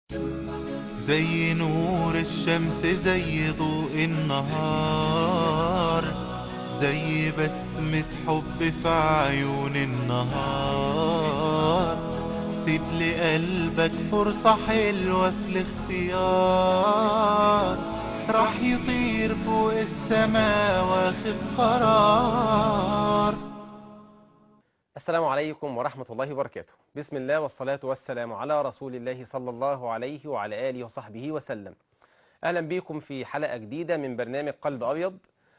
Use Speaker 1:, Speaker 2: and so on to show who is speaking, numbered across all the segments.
Speaker 1: زي نور الشمس زي ضوء النهار زي بسمة حب في عيون النهار سيب لقلبك فرصة حلوة في الاختيار راح يطير فوق السما واخد قرار
Speaker 2: السلام عليكم ورحمة الله وبركاته بسم الله والصلاة والسلام على رسول الله صلى الله عليه وعلى آله وصحبه وسلم أهلا بكم في حلقة جديدة من برنامج قلب أبيض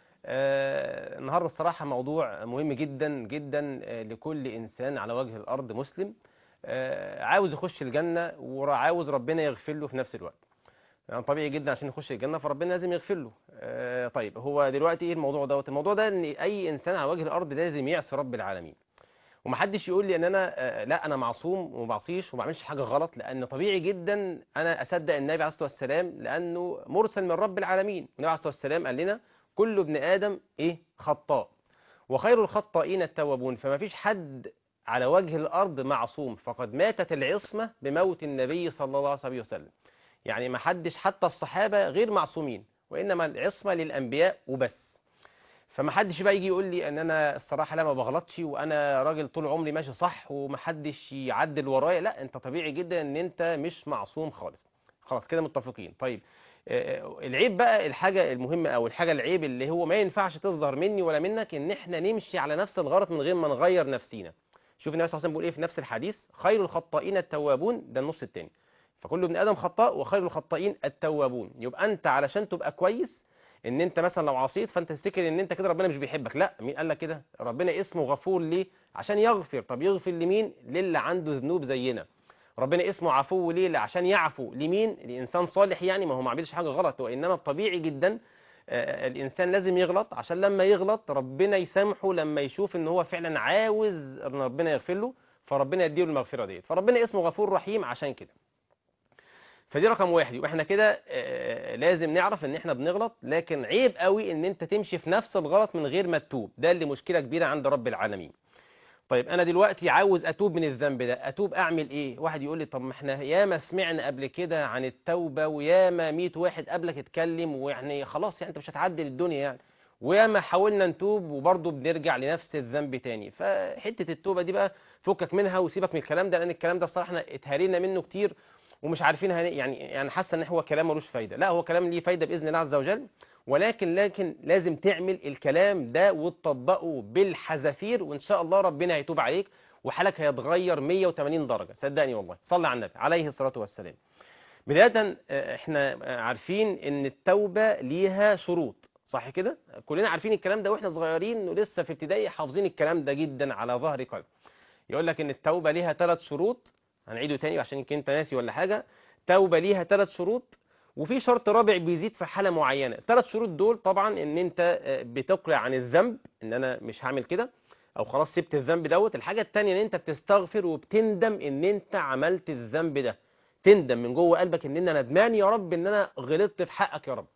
Speaker 2: آه النهاردة الصراحة موضوع مهم جدا جدا آه لكل إنسان على وجه الأرض مسلم آه عاوز يخش الجنة وعاوز ربنا يغفر له في نفس الوقت يعني طبيعي جدا عشان يخش الجنة فربنا لازم يغفر له آه طيب هو دلوقتي ايه الموضوع دوت الموضوع ده ان اي انسان على وجه الارض لازم يعصي رب العالمين ومحدش يقول لي ان انا آه، لا انا معصوم وما بعصيش وما بعملش حاجه غلط لان طبيعي جدا انا اصدق النبي عليه الصلاه والسلام لانه مرسل من رب العالمين النبي عليه الصلاه والسلام قال لنا كل ابن ادم ايه خطاء وخير الخطائين التوابون فما فيش حد على وجه الارض معصوم فقد ماتت العصمه بموت النبي صلى الله عليه وسلم يعني ما حدش حتى الصحابه غير معصومين وانما العصمه للانبياء وبس فما حدش بقى يجي يقول لي ان انا الصراحه لا ما بغلطش وانا راجل طول عمري ماشي صح ومحدش يعدل ورايا لا انت طبيعي جدا ان انت مش معصوم خالص خلاص كده متفقين طيب آه، العيب بقى الحاجه المهمه او الحاجه العيب اللي هو ما ينفعش تظهر مني ولا منك ان احنا نمشي على نفس الغلط من غير ما نغير نفسينا شوف النبي صلى الله عليه وسلم بيقول ايه في نفس الحديث خير الخطائين التوابون ده النص الثاني فكل ابن ادم خطاء وخير الخطائين التوابون يبقى انت علشان تبقى كويس ان انت مثلا لو عصيت فانت تفتكر ان انت كده ربنا مش بيحبك لا مين قال لك كده ربنا اسمه غفور ليه عشان يغفر طب يغفر لمين للي عنده ذنوب زينا ربنا اسمه عفو ليه عشان يعفو لمين لانسان صالح يعني ما هو ما عملش حاجه غلط وانما الطبيعي جدا آه، الانسان لازم يغلط عشان لما يغلط ربنا يسامحه لما يشوف ان هو فعلا عاوز ان ربنا يغفر له فربنا يديله المغفره ديت فربنا اسمه غفور رحيم عشان كده فدي رقم واحد يبقى احنا كده آه، لازم نعرف ان احنا بنغلط لكن عيب قوي ان انت تمشي في نفس الغلط من غير ما تتوب ده اللي مشكله كبيره عند رب العالمين طيب انا دلوقتي عاوز اتوب من الذنب ده اتوب اعمل ايه واحد يقول لي طب ما احنا ياما سمعنا قبل كده عن التوبه وياما 100 واحد قبلك اتكلم ويعني خلاص يعني انت مش هتعدل الدنيا يعني وياما حاولنا نتوب وبرضه بنرجع لنفس الذنب تاني فحته التوبه دي بقى فكك منها وسيبك من الكلام ده لان الكلام ده الصراحه احنا اتهرينا منه كتير ومش عارفين هن... يعني يعني حاسه ان هو كلام ملوش فايده لا هو كلام ليه فايده باذن الله عز وجل ولكن لكن لازم تعمل الكلام ده وتطبقه بالحذافير وان شاء الله ربنا هيتوب عليك وحالك هيتغير 180 درجه صدقني والله صلى على النبي عليه الصلاه والسلام بدايه آه، احنا آه، عارفين ان التوبه ليها شروط صح كده كلنا عارفين الكلام ده واحنا صغيرين ولسه في ابتدائي حافظين الكلام ده جدا على ظهر قلب يقول لك ان التوبه ليها ثلاث شروط هنعيده تاني عشان يمكن انت ناسي ولا حاجه توبه ليها ثلاث شروط وفي شرط رابع بيزيد في حاله معينه الثلاث شروط دول طبعا ان انت آه، بتقلع عن الذنب ان انا مش هعمل كده او خلاص سبت الذنب دوت الحاجه الثانيه ان انت بتستغفر وبتندم ان انت عملت الذنب ده تندم من جوه قلبك ان انا ندمان يا رب ان انا غلطت في حقك يا رب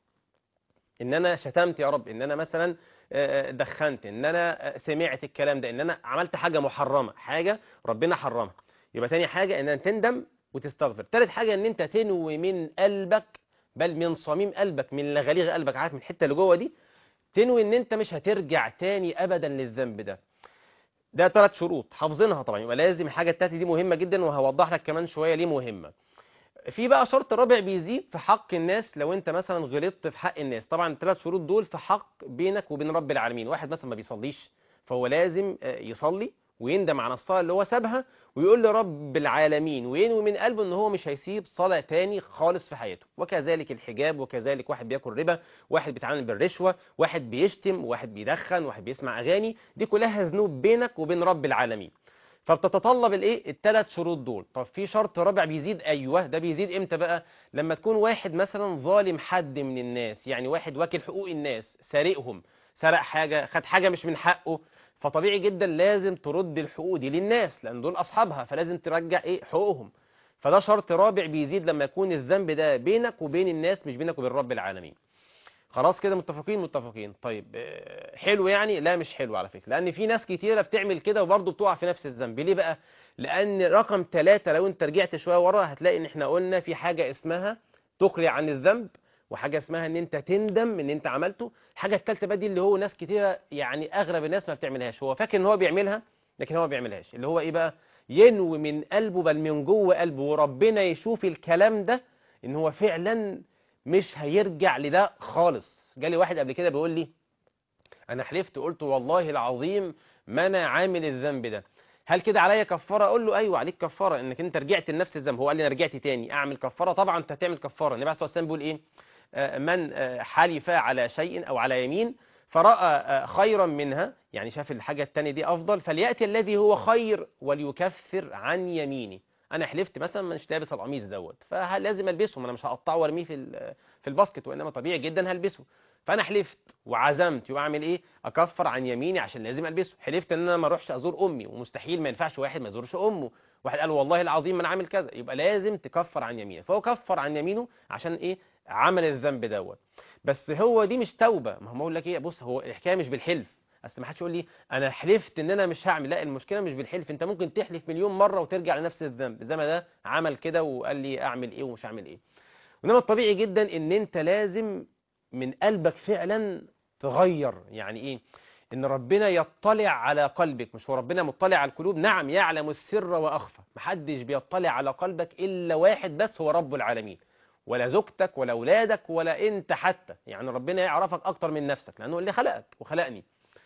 Speaker 2: ان انا شتمت يا رب ان انا مثلا آه، دخنت ان انا آه، سمعت الكلام ده ان انا عملت حاجه محرمه حاجه ربنا حرمها يبقى تاني حاجه ان انت تندم وتستغفر تالت حاجه ان انت تنوي من قلبك بل من صميم قلبك من لغليغ قلبك عارف من الحته اللي جوه دي تنوي ان انت مش هترجع تاني ابدا للذنب ده ده ثلاث شروط حافظينها طبعا يبقى لازم الحاجه التالتة دي مهمه جدا وهوضح لك كمان شويه ليه مهمه في بقى شرط رابع بيزيد في حق الناس لو انت مثلا غلطت في حق الناس طبعا الثلاث شروط دول في حق بينك وبين رب العالمين واحد مثلا ما بيصليش فهو لازم آه، يصلي ويندم على الصلاه اللي هو سابها ويقول لرب العالمين وينوي من قلبه ان هو مش هيسيب صلاه تاني خالص في حياته وكذلك الحجاب وكذلك واحد بياكل ربا واحد بيتعامل بالرشوه واحد بيشتم واحد بيدخن واحد بيسمع اغاني دي كلها ذنوب بينك وبين رب العالمين فبتتطلب الايه الثلاث شروط دول طب في شرط رابع بيزيد ايوه ده بيزيد امتى بقى لما تكون واحد مثلا ظالم حد من الناس يعني واحد واكل حقوق الناس سارقهم سرق حاجه خد حاجه مش من حقه فطبيعي جدا لازم ترد الحقوق دي للناس لان دول اصحابها فلازم ترجع ايه حقوقهم فده شرط رابع بيزيد لما يكون الذنب ده بينك وبين الناس مش بينك وبين رب العالمين خلاص كده متفقين متفقين طيب آه، حلو يعني لا مش حلو على فكره لان في ناس كتيره بتعمل كده وبرضه بتقع في نفس الذنب ليه بقى لان رقم ثلاثة لو انت رجعت شويه ورا هتلاقي ان احنا قلنا في حاجه اسمها تقلع عن الذنب وحاجه اسمها ان انت تندم ان انت عملته الحاجه الثالثه بقى دي اللي هو ناس كتيره يعني اغلب الناس ما بتعملهاش هو فاكر ان هو بيعملها لكن هو ما بيعملهاش اللي هو ايه بقى ينوي من قلبه بل من جوه قلبه وربنا يشوف الكلام ده ان هو فعلا مش هيرجع لده خالص جالي واحد قبل كده بيقول لي انا حلفت قلت والله العظيم ما انا عامل الذنب ده هل كده عليا كفاره اقول له ايوه عليك كفاره انك انت رجعت لنفس الذنب هو قال لي انا رجعت تاني اعمل كفاره طبعا انت هتعمل كفاره النبي عليه الصلاه والسلام بيقول ايه آه، من آه، حلف على شيء او على يمين فراى آه، خيرا منها يعني شاف الحاجه الثانيه دي افضل فلياتي الذي هو خير وليكفر عن يمينه انا حلفت مثلا مش لابس القميص دوت فلازم البسه ما انا مش هقطعه وارميه في ال- في الباسكت وانما طبيعي جدا هلبسه فانا حلفت وعزمت يبقى اعمل ايه اكفر عن يميني عشان لازم البسه حلفت ان انا ما اروحش ازور امي ومستحيل ما ينفعش واحد ما يزورش امه واحد قال والله العظيم ما انا عامل كذا يبقى لازم تكفر عن يمينه فهو كفر عن يمينه عشان ايه عمل الذنب دوت بس هو دي مش توبه ما هو بقول لك ايه بص هو الحكايه مش بالحلف اصل ما حدش يقول لي انا حلفت ان انا مش هعمل لا المشكله مش بالحلف انت ممكن تحلف مليون مره وترجع لنفس الذنب زي ما ده عمل كده وقال لي اعمل ايه ومش هعمل ايه وانما الطبيعي جدا ان انت لازم من قلبك فعلا تغير يعني ايه ان ربنا يطلع على قلبك مش هو ربنا مطلع على القلوب نعم يعلم السر واخفى محدش بيطلع على قلبك الا واحد بس هو رب العالمين ولا زوجتك ولا اولادك ولا انت حتى يعني ربنا يعرفك اكتر من نفسك لانه اللي خلقك وخلقني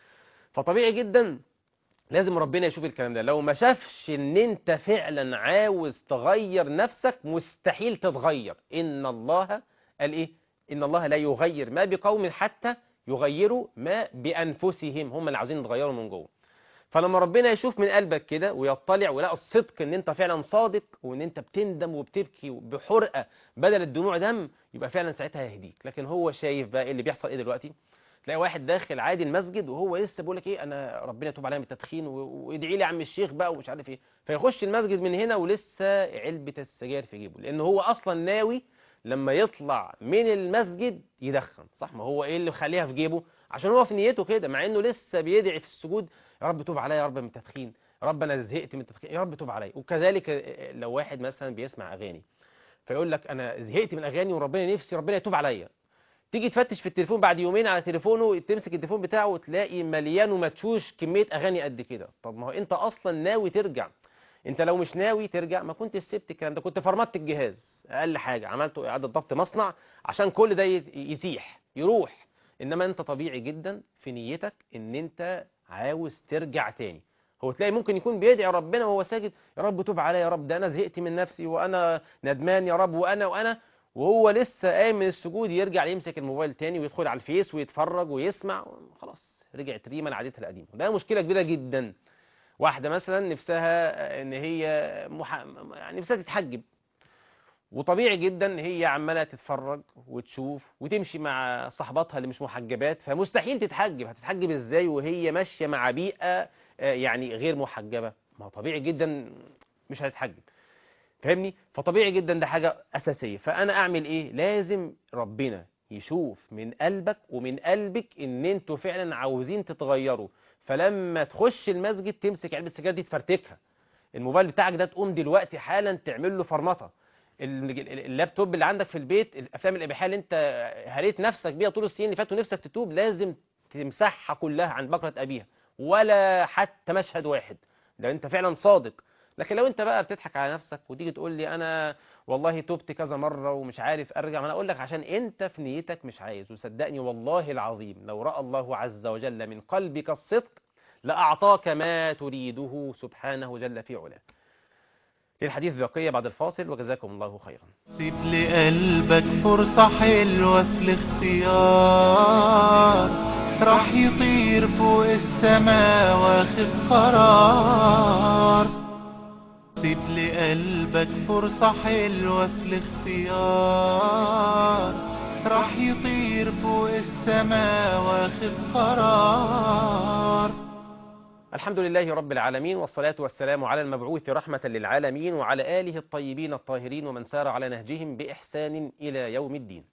Speaker 2: فطبيعي جدا لازم ربنا يشوف الكلام ده لو ما شافش ان انت فعلا عاوز تغير نفسك مستحيل تتغير ان الله قال ايه ان الله لا يغير ما بقوم حتى يغيروا ما بانفسهم هم اللي عاوزين يتغيروا من جوه فلما ربنا يشوف من قلبك كده ويطلع ويلاقي الصدق ان انت فعلا صادق وان انت بتندم وبتبكي بحرقه بدل الدموع دم يبقى فعلا ساعتها هيهديك لكن هو شايف بقى ايه اللي بيحصل ايه دلوقتي تلاقي واحد داخل عادي المسجد وهو لسه بيقول لك ايه انا ربنا يتوب عليا من التدخين و- وادعي لي يا عم الشيخ بقى ومش عارف ايه فيخش المسجد من هنا ولسه علبه السجاير في جيبه لان هو اصلا ناوي لما يطلع من المسجد يدخن صح ما هو ايه اللي مخليها في جيبه عشان هو في نيته كده مع انه لسه بيدعي في السجود يا رب توب عليا يا رب من التدخين يا رب انا زهقت من التدخين يا رب توب عليا وكذلك لو واحد مثلا بيسمع اغاني فيقول لك انا زهقت من الاغاني وربنا نفسي ربنا يتوب عليا تيجي تفتش في التليفون بعد يومين على تليفونه تمسك التليفون بتاعه وتلاقي مليان ومتشوش كمية أغاني قد كده طب ما هو أنت أصلا ناوي ترجع أنت لو مش ناوي ترجع ما كنت سبت الكلام ده كنت فرمت الجهاز أقل حاجة عملته إعادة ضبط مصنع عشان كل ده يت- يسيح يروح إنما أنت طبيعي جدا في نيتك إن أنت عاوز ترجع تاني هو تلاقي ممكن يكون بيدعي ربنا وهو ساجد يا رب توب عليا يا رب ده أنا زهقت من نفسي وأنا ندمان يا رب وأنا وأنا وهو لسه قايم من السجود يرجع يمسك الموبايل تاني ويدخل على الفيس ويتفرج ويسمع خلاص رجعت ريما لعادتها القديمه ده مشكله كبيره جدا واحده مثلا نفسها ان هي مح... يعني نفسها تتحجب وطبيعي جدا هي عماله تتفرج وتشوف وتمشي مع صاحباتها اللي مش محجبات فمستحيل تتحجب هتتحجب ازاي وهي ماشيه مع بيئه آه، يعني غير محجبه ما هو طبيعي جدا مش هتتحجب فاهمني فطبيعي جدا ده حاجة أساسية فأنا أعمل إيه لازم ربنا يشوف من قلبك ومن قلبك إن أنتوا فعلا عاوزين تتغيروا فلما تخش المسجد تمسك علبة السجاير دي تفرتكها الموبايل بتاعك ده تقوم دلوقتي حالا تعمل له فرمطة ال- ال- اللابتوب اللي عندك في البيت الافلام الاباحيه اللي انت هريت نفسك بيها طول السنين اللي فاتوا نفسك تتوب لازم تمسحها كلها عن بكره ابيها ولا حتى مشهد واحد ده انت فعلا صادق لكن لو انت بقى بتضحك على نفسك وتيجي تقول لي انا والله تبت كذا مره ومش عارف ارجع ما انا اقول لك عشان انت في نيتك مش عايز وصدقني والله العظيم لو راى الله عز وجل من قلبك الصدق لاعطاك ما تريده سبحانه جل في علاه للحديث بقيه بعد الفاصل وجزاكم الله خيرا
Speaker 1: سيب لقلبك فرصة حلوة في الاختيار راح يطير فوق السما واخد قرار سيب لقلبك فرصة حلوة في الاختيار راح يطير فوق السما واخد قرار
Speaker 2: الحمد لله رب العالمين والصلاة والسلام على المبعوث رحمة للعالمين وعلى آله الطيبين الطاهرين ومن سار على نهجهم بإحسان إلى يوم الدين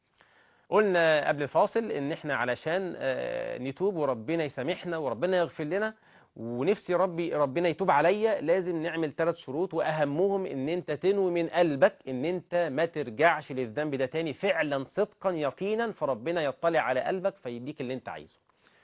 Speaker 2: قلنا قبل الفاصل ان احنا علشان آه، نتوب وربنا يسامحنا وربنا يغفر لنا ونفسي ربي ربنا يتوب عليا لازم نعمل ثلاث شروط واهمهم ان انت تنوي من قلبك ان انت ما ترجعش للذنب ده تاني فعلا صدقا يقينا فربنا يطلع على قلبك فيديك اللي انت عايزه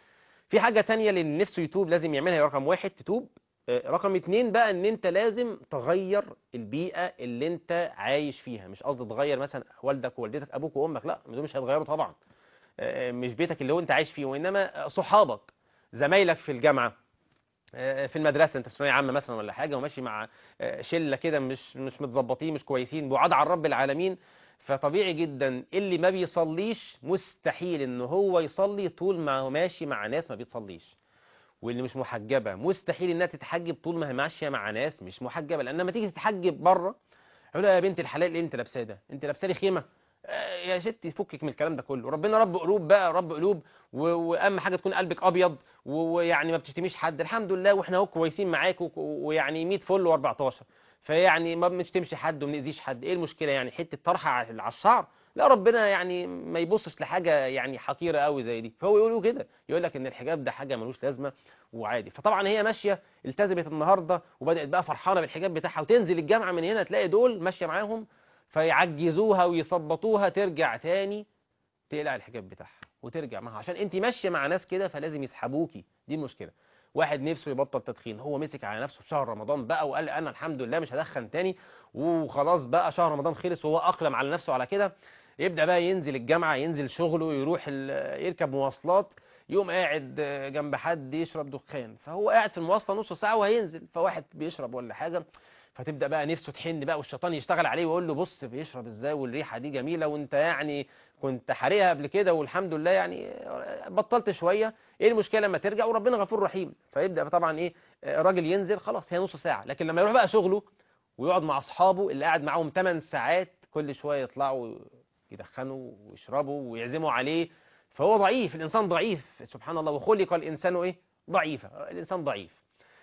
Speaker 2: في حاجة تانية اللي نفسه يتوب لازم يعملها رقم واحد تتوب آه، رقم اتنين بقى ان انت لازم تغير البيئة اللي انت عايش فيها مش قصدي تغير مثلا والدك ووالدتك ابوك وامك لا دول مش هيتغيروا طبعا آه، مش بيتك اللي هو انت عايش فيه وانما صحابك زمايلك في الجامعة آه، في المدرسة انت في ثانوية عامة مثلا ولا حاجة وماشي مع آه، شلة كده مش مش متظبطين مش كويسين بعاد عن رب العالمين فطبيعي جدا اللي ما بيصليش مستحيل ان هو يصلي طول ما هو ماشي مع ناس ما بيصليش واللي مش محجبة مستحيل انها تتحجب طول ما هي ماشية مع ناس مش محجبة لان لما تيجي تتحجب بره يقول لها يا بنت الحلال ايه انت لابساه ده انت لابسه لي خيمة آه، يا ستي فكك من الكلام ده كله ربنا رب قلوب بقى رب قلوب و- واهم حاجه تكون قلبك ابيض و- ويعني ما بتشتميش حد الحمد لله واحنا اهو كويسين معاك وك- ويعني 100 فل و14 فيعني ما بنشتمش حد وما بنأذيش حد ايه المشكله يعني حته طرحه على على الشعر لا ربنا يعني ما يبصش لحاجه يعني حقيره قوي زي دي فهو يقولوا كده يقول لك ان الحجاب ده حاجه ملوش لازمه وعادي فطبعا هي ماشيه التزمت النهارده وبدات بقى فرحانه بالحجاب بتاعها وتنزل الجامعه من هنا تلاقي دول ماشيه معاهم فيعجزوها ويثبطوها ترجع تاني تقلع الحجاب بتاعها وترجع معاها عشان انت ماشيه مع ناس كده فلازم يسحبوكي دي المشكله واحد نفسه يبطل تدخين هو مسك على نفسه في شهر رمضان بقى وقال انا الحمد لله مش هدخن تاني وخلاص بقى شهر رمضان خلص وهو اقلم على نفسه على كده يبدا بقى ينزل الجامعه ينزل شغله يروح ال- يركب مواصلات يقوم قاعد جنب حد يشرب دخان فهو قاعد في المواصله نص ساعه وهينزل فواحد بيشرب ولا حاجه فتبدا بقى نفسه تحن بقى والشيطان يشتغل عليه ويقول له بص بيشرب ازاي والريحه دي جميله وانت يعني كنت حريقها قبل كده والحمد لله يعني بطلت شويه ايه المشكله لما ترجع وربنا غفور رحيم فيبدا طبعا ايه الراجل ينزل خلاص هي نص ساعه لكن لما يروح بقى شغله ويقعد مع اصحابه اللي قاعد معاهم 8 ساعات كل شويه يطلعوا يدخنوا ويشربوا ويعزموا عليه فهو ضعيف الانسان ضعيف سبحان الله وخلق الانسان ايه ضعيفا الانسان ضعيف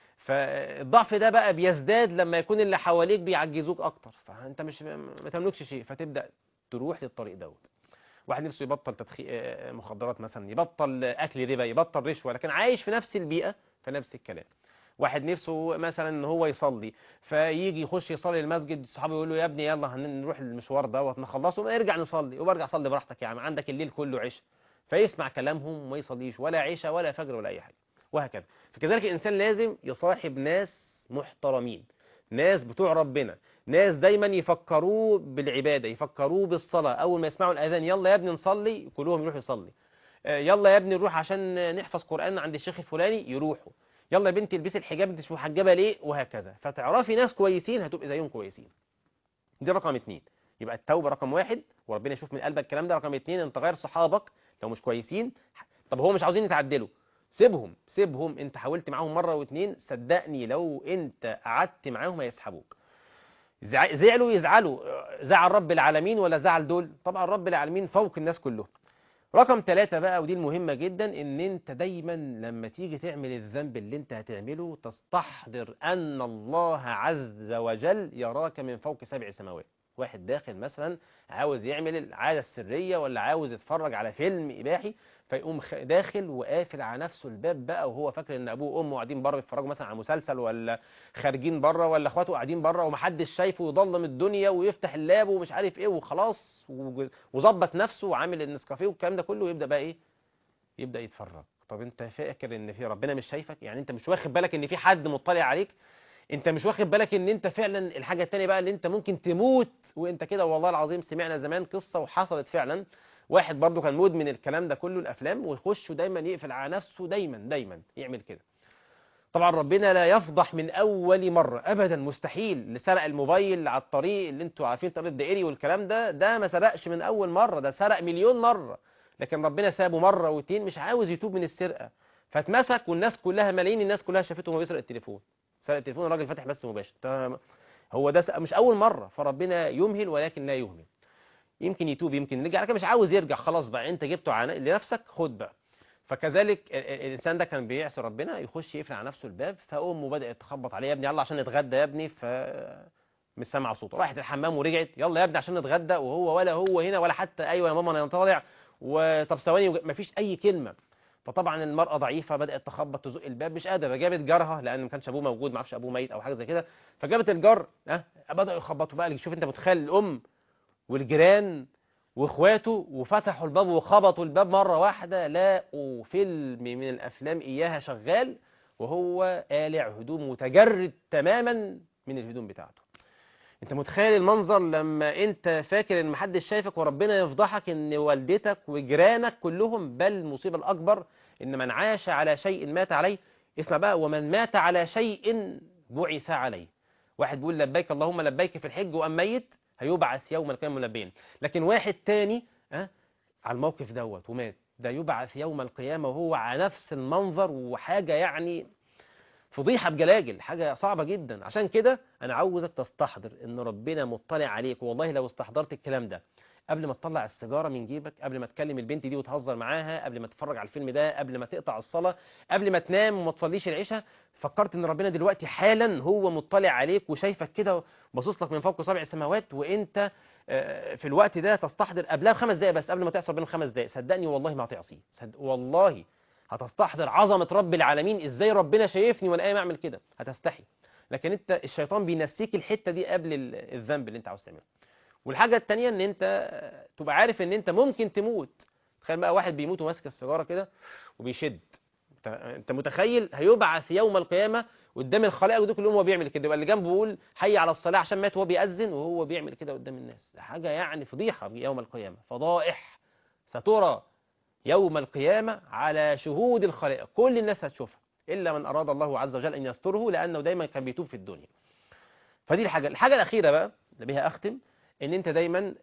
Speaker 2: فالضعف ده بقى بيزداد لما يكون اللي حواليك بيعجزوك اكتر فانت مش ما تملكش شيء فتبدا تروح للطريق دوت واحد نفسه يبطل تدخين مخدرات مثلا يبطل اكل ربا يبطل رشوه لكن عايش في نفس البيئه فنفس الكلام واحد نفسه مثلا ان هو يصلي فيجي يخش يصلي المسجد صحابه يقول له يا ابني يلا هنروح المشوار دوت نخلصه ونرجع نصلي وبرجع صلي براحتك يا عم عندك الليل كله عشاء فيسمع كلامهم وما يصليش ولا عشاء ولا فجر ولا اي حاجه وهكذا فكذلك الانسان لازم يصاحب ناس محترمين ناس بتوع ربنا ناس دايما يفكروه بالعباده يفكروه بالصلاه اول ما يسمعوا الاذان يلا يا ابني نصلي كلهم يروحوا يصلي آه، يلا يا ابني نروح عشان نحفظ قران عند الشيخ الفلاني يروحوا يلا يا بنتي البسي الحجاب انت مش محجبه ليه وهكذا فتعرفي ناس كويسين هتبقي زيهم كويسين دي رقم اتنين يبقى التوبه رقم واحد وربنا يشوف من قلبك الكلام ده رقم اتنين انت غير صحابك لو مش كويسين طب هو مش عاوزين يتعدلوا سيبهم سيبهم انت حاولت معاهم مره واتنين صدقني لو انت قعدت معاهم هيسحبوك زع- زعلوا يزعلوا زعل رب العالمين ولا زعل دول طبعا رب العالمين فوق الناس كلهم رقم ثلاثة بقى ودي المهمة جدا ان انت دايما لما تيجي تعمل الذنب اللي انت هتعمله تستحضر ان الله عز وجل يراك من فوق سبع سماوات واحد داخل مثلا عاوز يعمل العادة السرية ولا عاوز يتفرج على فيلم إباحي فيقوم خ- داخل وقافل على نفسه الباب بقى وهو فاكر ان ابوه وامه قاعدين بره بيتفرجوا مثلا على مسلسل ولا خارجين بره ولا اخواته قاعدين بره ومحدش شايفه ويضلم الدنيا ويفتح اللاب ومش عارف ايه وخلاص و- وظبط نفسه وعامل النسكافيه والكلام ده كله ويبدا بقى ايه يبدا يتفرج طب انت فاكر ان في ربنا مش شايفك يعني انت مش واخد بالك ان في حد مطلع عليك انت مش واخد بالك ان انت فعلا الحاجه التانية بقى اللي انت ممكن تموت وانت كده والله العظيم سمعنا زمان قصه وحصلت فعلا واحد برضه كان مدمن الكلام ده كله الافلام ويخش دايما يقفل على نفسه دايما دايما يعمل كده طبعا ربنا لا يفضح من اول مره ابدا مستحيل اللي سرق الموبايل على الطريق اللي انتوا عارفين طريق الدائري والكلام ده ده ما سرقش من اول مره ده سرق مليون مره لكن ربنا سابه مره واتنين مش عاوز يتوب من السرقه فاتمسك والناس كلها ملايين الناس كلها شافته وهو بيسرق التليفون سرق التليفون الراجل فاتح بس مباشر تمام. هو ده س- مش اول مره فربنا يمهل ولكن لا يهمل يمكن يتوب يمكن يرجع لكن مش عاوز يرجع خلاص بقى انت جبته على لنفسك خد بقى فكذلك ال- ال- الانسان ده كان بيعصي ربنا يخش يقفل على نفسه الباب فامه بدات تخبط عليه يا ابني يلا عشان نتغدى يا ابني ف مش سامعه صوته راحت الحمام ورجعت يلا يا ابني عشان نتغدى وهو ولا هو هنا ولا حتى ايوه يا ماما انا طالع وطب ثواني وج- مفيش اي كلمه فطبعا المرأة ضعيفة بدأت تخبط تزق الباب مش قادرة جابت جارها لأن ما كانش أبوه موجود ما اعرفش أبوه ميت أو حاجة زي كده فجابت الجار ها بدأوا يخبطوا بقى شوف أنت متخيل الأم والجيران واخواته وفتحوا الباب وخبطوا الباب مرة واحدة لقوا فيلم من الأفلام إياها شغال وهو قالع هدوم متجرد تماما من الهدوم بتاعته انت متخيل المنظر لما انت فاكر ان محدش شايفك وربنا يفضحك ان والدتك وجيرانك كلهم بل المصيبة الأكبر ان من عاش على شيء مات عليه اسمع بقى ومن مات على شيء بعث عليه واحد بيقول لبيك اللهم لبيك في الحج وأم ميت هيبعث يوم القيامة ملبين لكن واحد تاني أه على الموقف دوت ومات ده يبعث يوم القيامة وهو على نفس المنظر وحاجة يعني فضيحة بجلاجل حاجة صعبة جدا عشان كده أنا عاوزك تستحضر إن ربنا مطلع عليك والله لو استحضرت الكلام ده قبل ما تطلع السيجارة من جيبك قبل ما تكلم البنت دي وتهزر معاها قبل ما تتفرج على الفيلم ده قبل ما تقطع الصلاة قبل ما تنام وما تصليش العشاء فكرت ان ربنا دلوقتي حالا هو مطلع عليك وشايفك كده باصص لك من فوق سبع السماوات وانت في الوقت ده تستحضر قبلها بخمس دقايق بس قبل ما تعصي ربنا خمس دقايق صدقني والله ما هتعصيه صد... والله هتستحضر عظمة رب العالمين ازاي ربنا شايفني وانا قايم اعمل كده هتستحي لكن انت الشيطان بينسيك الحتة دي قبل الذنب اللي انت عاوز تعمله والحاجة التانية ان انت تبقى عارف ان انت ممكن تموت تخيل بقى واحد بيموت وماسك السيجارة كده وبيشد انت متخيل هيبعث يوم القيامة قدام الخلائق دول كلهم وهو بيعمل كده يبقى اللي جنبه بيقول حي على الصلاة عشان مات وهو بيأذن وهو بيعمل كده قدام الناس ده حاجة يعني فضيحة يوم القيامة فضائح سترى يوم القيامة على شهود الخلائق كل الناس هتشوفها إلا من أراد الله عز وجل أن يستره لأنه دايما كان بيتوب في الدنيا فدي الحاجة الحاجة الأخيرة بقى اللي بها أختم ان انت دايما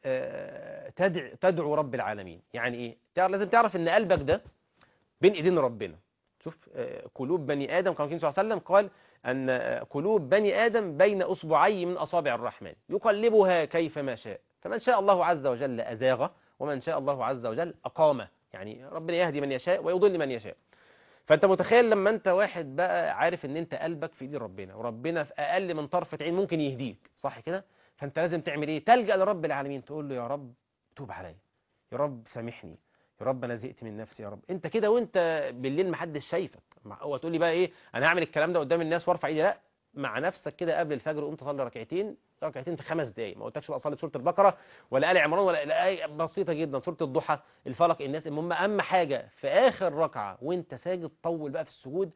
Speaker 2: تدعو, تدعو رب العالمين يعني ايه لازم تعرف ان قلبك ده بين ايدين ربنا شوف قلوب بني ادم كما كان صلى الله عليه وسلم قال ان قلوب بني ادم بين اصبعي من اصابع الرحمن يقلبها كيفما شاء فمن شاء الله عز وجل ازاغه ومن شاء الله عز وجل اقامه يعني ربنا يهدي من يشاء ويضل من يشاء فانت متخيل لما انت واحد بقى عارف ان انت قلبك في ايدين ربنا وربنا في اقل من طرفة عين ممكن يهديك صح كده فانت لازم تعمل ايه تلجأ لرب العالمين تقول له يا رب توب عليا يا رب سامحني يا رب انا زهقت من نفسي يا رب انت كده وانت بالليل محدش شايفك هو تقول لي بقى ايه انا هعمل الكلام ده قدام الناس وارفع ايدي لا مع نفسك كده قبل الفجر قوم تصلي ركعتين ركعتين في خمس دقايق ما قلتكش بقى صلي سوره البقره ولا ال عمران ولا ايه بسيطه جدا سوره الضحى الفلق الناس المهم اهم حاجه في اخر ركعه وانت ساجد طول بقى في السجود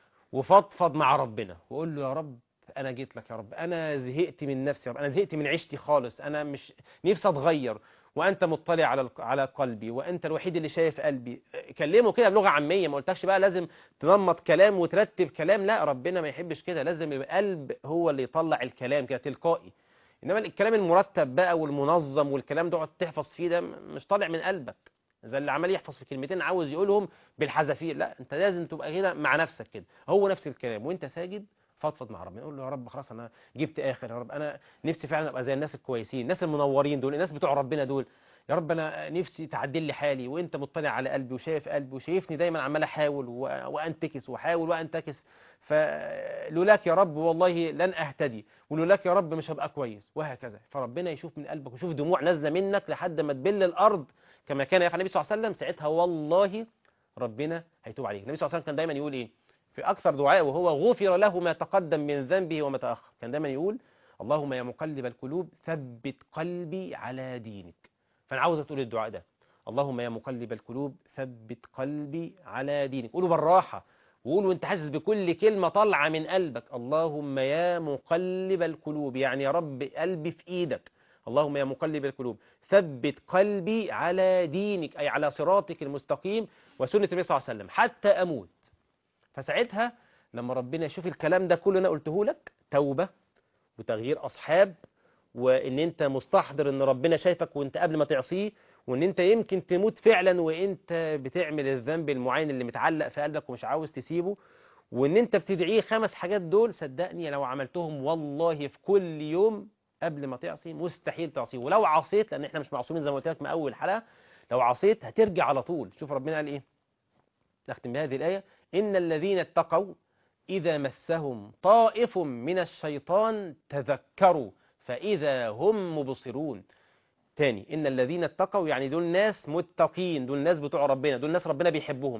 Speaker 2: وفضفض مع ربنا وقول له يا رب انا جيت لك يا رب انا زهقت من نفسي يا رب انا زهقت من عيشتي خالص انا مش نفسي اتغير وانت مطلع على على قلبي وانت الوحيد اللي شايف قلبي كلمه كده بلغه عاميه ما قلتكش بقى لازم تنمط كلام وترتب كلام لا ربنا ما يحبش كده لازم يبقى قلب هو اللي يطلع الكلام كده تلقائي انما الكلام المرتب بقى والمنظم والكلام ده تحفظ فيه ده مش طالع من قلبك زي اللي عمال يحفظ في كلمتين عاوز يقولهم بالحذافير لا انت لازم تبقى كده مع نفسك كده هو نفس الكلام وانت ساجد فضفض مع ربنا يقول له يا رب خلاص انا جبت اخر يا رب انا نفسي فعلا ابقى زي الناس الكويسين الناس المنورين دول الناس بتوع ربنا دول يا رب انا نفسي تعدل لي حالي وانت مطلع على قلبي وشايف قلبي وشايفني دايما عمال احاول وانتكس واحاول وانتكس فلولاك يا رب والله لن اهتدي ولولاك يا رب مش هبقى كويس وهكذا فربنا يشوف من قلبك ويشوف دموع نازله منك لحد ما تبل الارض كما كان يفعل النبي صلى الله عليه وسلم ساعتها والله ربنا هيتوب عليك النبي صلى الله عليه وسلم كان دايما يقول ايه في اكثر دعاء وهو غفر له ما تقدم من ذنبه وما تاخر كان دايما يقول اللهم يا مقلب القلوب ثبت قلبي على دينك فانا عاوز تقول الدعاء ده اللهم يا مقلب القلوب ثبت قلبي على دينك قولوا بالراحه وقول وانت حاسس بكل كلمة طالعة من قلبك اللهم يا مقلب القلوب يعني يا رب قلبي في ايدك اللهم يا مقلب القلوب ثبت قلبي على دينك أي على صراطك المستقيم وسنة النبي صلى الله عليه وسلم حتى أموت فساعتها لما ربنا يشوف الكلام ده كله انا قلته لك توبة وتغيير أصحاب وان انت مستحضر ان ربنا شايفك وانت قبل ما تعصيه وان انت يمكن تموت فعلا وانت بتعمل الذنب المعين اللي متعلق في قلبك ومش عاوز تسيبه وان انت بتدعيه خمس حاجات دول صدقني لو عملتهم والله في كل يوم قبل ما تعصي مستحيل تعصيه ولو عصيت لان احنا مش معصومين زي ما قلت لك من اول حلقه لو عصيت هترجع على طول شوف ربنا قال ايه نختم بهذه الايه ان الذين اتقوا اذا مسهم طائف من الشيطان تذكروا فاذا هم مبصرون تاني إن الذين اتقوا يعني دول ناس متقين دول ناس بتوع ربنا دول ناس ربنا بيحبهم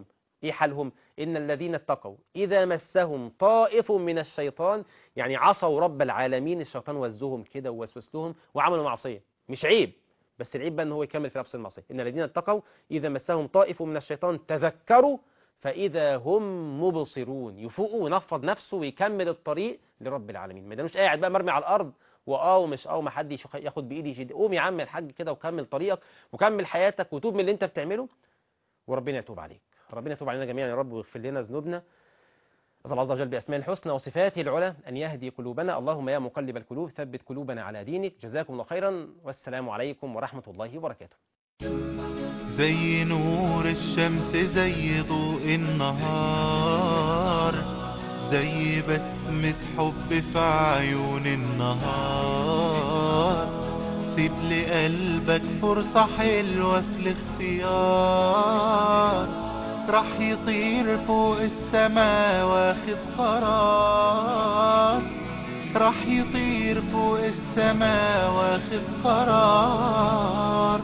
Speaker 2: ايه حالهم ان الذين اتقوا اذا مسهم طائف من الشيطان يعني عصوا رب العالمين الشيطان وزهم كده ووسوس لهم وعملوا معصيه مش عيب بس العيب بقى ان هو يكمل في نفس المعصيه ان الذين اتقوا اذا مسهم طائف من الشيطان تذكروا فاذا هم مبصرون يفوقوا وينفض نفسه ويكمل الطريق لرب العالمين ما دانوش قاعد بقى مرمي على الارض واه ومش اه ما حد يشخ- ياخد بايدي يشد قوم يا عم الحاج كده وكمل طريقك وكمل حياتك وتوب من اللي انت بتعمله وربنا يتوب عليك ربنا يتوب علينا جميعا يا رب ويغفر لنا ذنوبنا أسأل الله عز وجل بأسماء الحسنى وصفاته العلى أن يهدي قلوبنا اللهم يا مقلب القلوب ثبت قلوبنا على دينك جزاكم الله خيرا والسلام عليكم ورحمة الله وبركاته
Speaker 1: زي نور الشمس زي ضوء النهار زي بسمة حب في عيون النهار سيب لقلبك فرصة حلوة في الاختيار راح يطير فوق السما واخد قرار راح يطير فوق السما واخد قرار